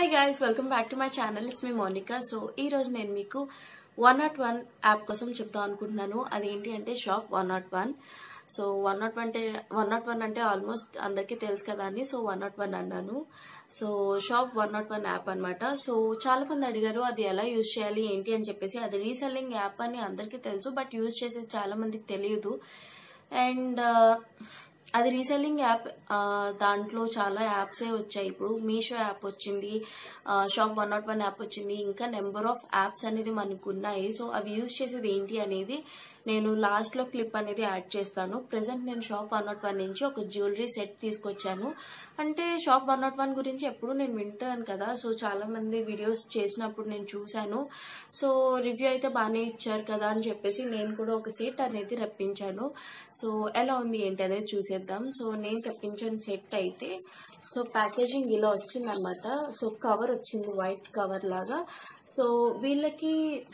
guys welcome back to my channel it's me Monica so ఈ రోజు నేను మీకు వన్ నాట్ వన్ యాప్ కోసం చెప్తాం అనుకుంటున్నాను అదేంటి అంటే shop one not one so one not one అంటే వన్ నాట్ వన్ అంటే ఆల్మోస్ట్ అందరికీ తెలుసు కదా అని సో వన్ నాట్ వన్ అన్నాను so shop one not one app అనమాట సో చాలా మంది అడిగారు అది ఎలా యూజ్ చేయాలి ఏంటి అని చెప్పేసి అది రీసెల్లింగ్ యాప్ అని అందరికీ తెలుసు బట్ యూజ్ చేసేది చాలా మందికి తెలియదు అండ్ అది రీసెల్లింగ్ యాప్ దాంట్లో చాలా యాప్సే వచ్చాయి ఇప్పుడు మీషో యాప్ వచ్చింది shop one not one app వచ్చింది ఇంకా నెంబర్ ఆఫ్ యాప్స్ అనేది మనకు ఉన్నాయి సో అవి యూజ్ చేసేది ఏంటి అనేది నేను లాస్ట్ లో క్లిప్ అనేది యాడ్ చేస్తాను ప్రెసెంట్ నేను షాప్ వన్ నాట్ వన్ నుంచి ఒక జ్యువెలరీ సెట్ తీసుకొచ్చాను అంటే షాప్ వన్ నాట్ వన్ గురించి ఎప్పుడు నేను వింటాను కదా సో చాలా మంది వీడియోస్ చేసినప్పుడు నేను చూశాను సో రివ్యూ అయితే బాగానే ఇచ్చారు కదా అని చెప్పేసి నేను కూడా ఒక సెట్ అనేది రప్పించాను సో ఎలా ఉంది ఏంటి అనేది చూసేద్దాం సో నేను తెప్పించిన సెట్ అయితే సో ప్యాకేజింగ్ ఇలా వచ్చింది అనమాట సో కవర్ వచ్చింది వైట్ కవర్ లాగా సో వీళ్ళకి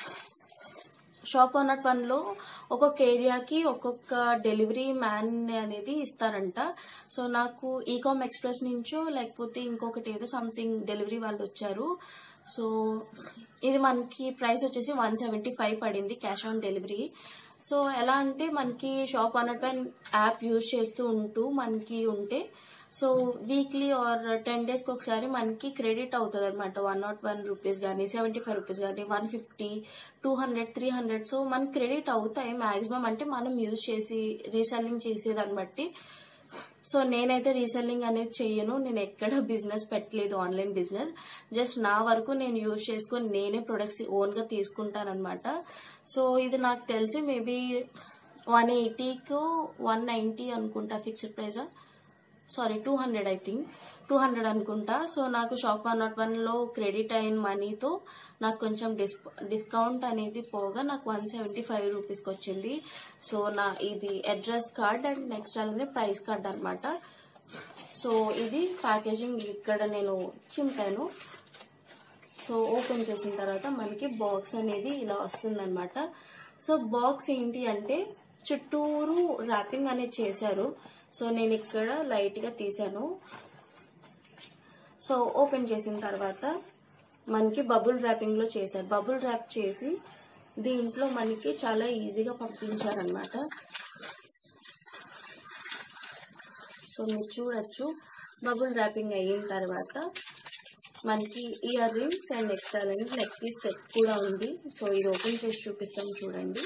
షాప్ వన్ నాట్ వన్లో ఒక్కొక్క ఏరియాకి ఒక్కొక్క డెలివరీ మ్యాన్ అనేది ఇస్తారంట సో నాకు ఈకామ్ ఎక్స్ప్రెస్ నుంచో లేకపోతే ఇంకొకటి ఏదో సంథింగ్ డెలివరీ వాళ్ళు వచ్చారు సో ఇది మనకి ప్రైస్ వచ్చేసి వన్ సెవెంటీ ఫైవ్ పడింది క్యాష్ ఆన్ డెలివరీ సో ఎలా అంటే మనకి shop one not one app use చేస్తూ ఉంటూ మనకి ఉంటే సో వీక్లీ ఆర్ టెన్ డేస్కి ఒకసారి మనకి క్రెడిట్ అవుతుంది అనమాట వన్ నాట్ వన్ రూపీస్ కానీ సెవెంటీ ఫైవ్ రూపీస్ కానీ one fifty two hundred three hundred so మనకి క్రెడిట్ అవుతాయి మాక్సిమం అంటే మనం యూజ్ చేసి రీసెల్లింగ్ చేసేదాన్ని బట్టి సో నేనైతే రీసెల్లింగ్ అనేది చెయ్యను నేను ఎక్కడ బిజినెస్ పెట్టలేదు ఆన్లైన్ బిజినెస్ జస్ట్ నా వరకు నేను యూజ్ చేసుకొని నేనే ప్రొడక్ట్స్ ఓన్గా తీసుకుంటానమాట సో ఇది నాకు తెలిసి మేబీ వన్ ఎయిటీకు వన్ నైంటీ అనుకుంటా ఫిక్స్డ్ ప్రైజా sorry two hundred I think two hundred అనుకుంటా సో నాకు షాప్ వన్ నాట్ వన్లో క్రెడిట్ అయిన మనీతో నాకు కొంచెం డిస్ డిస్కౌంట్ అనేది పోగా నాకు వన్ సెవెంటీ ఫైవ్ రూపీస్కి వచ్చింది సో నా ఇది అడ్రస్ కార్డ్ అండ్ నెక్స్ట్ అలానే ప్రైస్ కార్డ్ అనమాట సో ఇది ప్యాకేజింగ్ ఇక్కడ నేను చింపాను సో ఓపెన్ చేసిన తర్వాత మనకి బాక్స్ అనేది ఇలా వస్తుందన్నమాట సో బాక్స్ ఏంటి అంటే చుట్టూరు ర్యాపింగ్ అనేది చేశారు సో నేను ఇక్కడ లైట్గా తీసాను సో ఓపెన్ చేసిన తర్వాత మనకి బబుల్ ర్యాపింగ్లో చేశారు బబుల్ ర్యాప్ చేసి దీంట్లో మనకి చాలా ఈజీగా పంపించారనమాట సో మీరు చూడొచ్చు బబుల్ ర్యాపింగ్ అయిన తర్వాత మనకి ఇయర్ రింగ్స్ అండ్ నెక్స్ట్ అలానే నెక్ పీస్ సెట్ కూడా ఉంది సో ఇది ఓపెన్ చేసి చూపిస్తాం చూడండి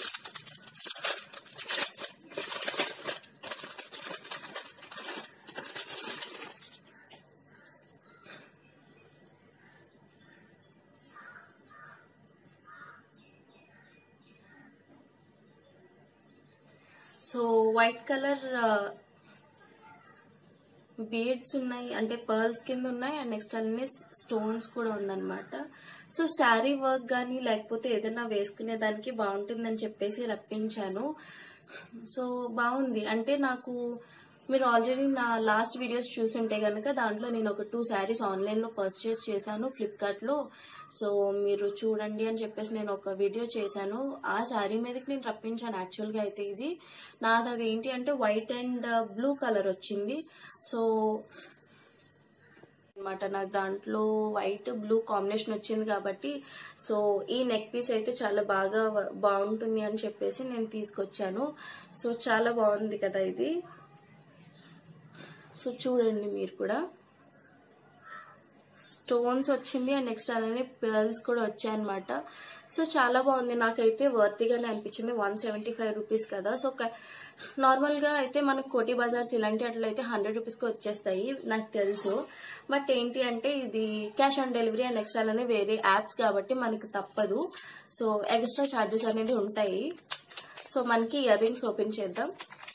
సో వైట్ కలర్ బీడ్స్ ఉన్నాయి అంటే పర్ల్స్ కింద ఉన్నాయి అండ్ నెక్స్ట్ అలానే స్టోన్స్ కూడా ఉందన్నమాట సో శారీ వర్క్ కానీ లేకపోతే ఏదైనా వేసుకునే దానికి బాగుంటుందని చెప్పేసి రప్పించాను సో బాగుంది అంటే నాకు మీరు ఆల్రెడీ నా లాస్ట్ వీడియోస్ చూసుంటే కనుక దాంట్లో నేను ఒక టూ శారీస్ ఆన్లైన్లో పర్చేస్ చేశాను ఫ్లిప్కార్ట్లో సో మీరు చూడండి అని చెప్పేసి నేను ఒక వీడియో చేశాను ఆ శారీ మీదకి నేను రప్పించాను యాక్చువల్గా అయితే ఇది నాది అది ఏంటి అంటే వైట్ అండ్ బ్లూ కలర్ వచ్చింది సో అనమాట నాకు దాంట్లో వైట్ బ్లూ కాంబినేషన్ వచ్చింది కాబట్టి సో ఈ నెక్ పీస్ అయితే చాలా బాగా బాగుంటుంది అని చెప్పేసి నేను తీసుకొచ్చాను సో చాలా బాగుంది కదా ఇది సో చూడండి మీరు కూడా స్టోన్స్ వచ్చింది అండ్ నెక్స్ట్ అలానే పెర్ల్స్ కూడా వచ్చాయన్నమాట సో చాలా బాగుంది నాకైతే వర్తిగానే అనిపించింది వన్ సెవెంటీ ఫైవ్ రూపీస్ కదా సో నార్మల్గా అయితే మనకు కోటి బజార్స్ ఇలాంటి అట్లయితే హండ్రెడ్ రూపీస్కి వచ్చేస్తాయి నాకు తెలుసు బట్ ఏంటి అంటే ఇది cash on delivery and next అలానే వేరే యాప్స్ కాబట్టి మనకి తప్పదు సో ఎక్స్ట్రా ఛార్జెస్ అనేది ఉంటాయి సో మనకి ఇయర్ రింగ్స్ ఓపెన్ చేద్దాం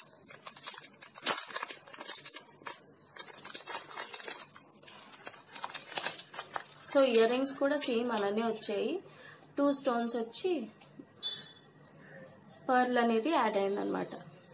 సో ఇయర్ రింగ్స్ కూడా సేమ్ అలానే వచ్చాయి టూ స్టోన్స్ వచ్చి పర్ల్ అనేది యాడ్ అయిందనమాట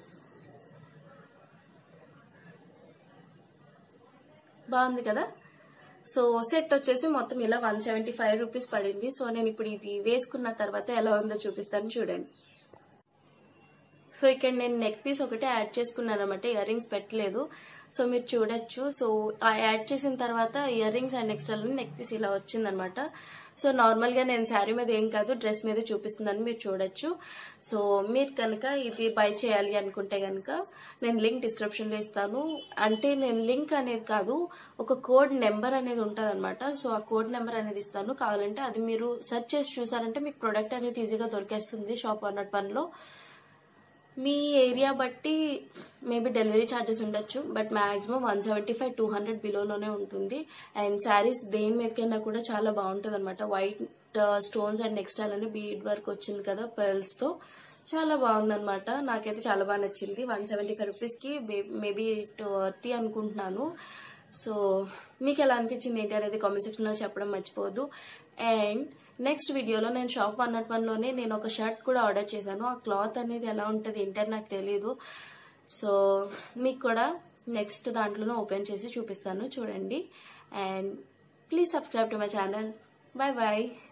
బాగుంది కదా సో సెట్ వచ్చేసి మొత్తం ఇలా వన్ సెవెంటీ ఫైవ్ రూపీస్ పడింది సో నేను ఇప్పుడు ఇది వేసుకున్న తర్వాత ఎలా ఉందో చూపిస్తాను చూడండి సో ఇక్కడ నేను నెక్ పీస్ ఒకటే యాడ్ చేసుకున్నాను అనమాట ఇయర్ రింగ్స్ పెట్టలేదు సో మీరు చూడొచ్చు సో ఆ యాడ్ చేసిన తర్వాత earrings and extra neck piece ఇలా వచ్చిందనమాట సో నార్మల్ గా నేను శారీ మీద ఏం కాదు డ్రెస్ మీద చూపిస్తున్నాను మీరు చూడొచ్చు సో మీరు కనుక ఇది బై చేయాలి అనుకుంటే కనుక నేను లింక్ డిస్క్రిప్షన్ లో ఇస్తాను అంటే నేను లింక్ అనేది కాదు ఒక కోడ్ నెంబర్ అనేది ఉంటుంది అనమాట సో ఆ కోడ్ నెంబర్ అనేది ఇస్తాను కావాలంటే అది మీరు సెర్చ్ చేసి చూసారంటే మీకు ప్రొడక్ట్ అనేది ఈజీగా దొరికేస్తుంది షాప్ వన్ నాట్ వన్ లో మీ ఏరియా బట్టి మేబీ డెలివరీ ఛార్జెస్ ఉండొచ్చు but maximum one seventy five two hundred బిలోలోనే ఉంటుంది అండ్ శారీస్ దేని మీదకైనా కూడా చాలా బాగుంటుంది అనమాట వైట్ స్టోన్స్ అండ్ నెక్స్ట్ అని బీడ్ వర్క్ వచ్చింది కదా pearls తో చాలా బాగుందన్నమాట నాకైతే చాలా బాగా నచ్చింది వన్ సెవెంటీ ఫైవ్ రూపీస్కి మేబీ వర్తి అనుకుంటున్నాను సో మీకు ఎలా అనిపించింది ఏంటి అనేది కామెంట్ సెక్షన్లో చెప్పడం మర్చిపోవద్దు అండ్ నెక్స్ట్ వీడియోలో నేను షాప్ వన్ నాట్ వన్లోనే నేను ఒక షర్ట్ కూడా ఆర్డర్ చేశాను ఆ క్లాత్ అనేది ఎలా ఉంటుంది ఏంటని నాకు తెలియదు సో మీకు కూడా నెక్స్ట్ దాంట్లోనే ఓపెన్ చేసి చూపిస్తాను చూడండి and please subscribe to my channel bye bye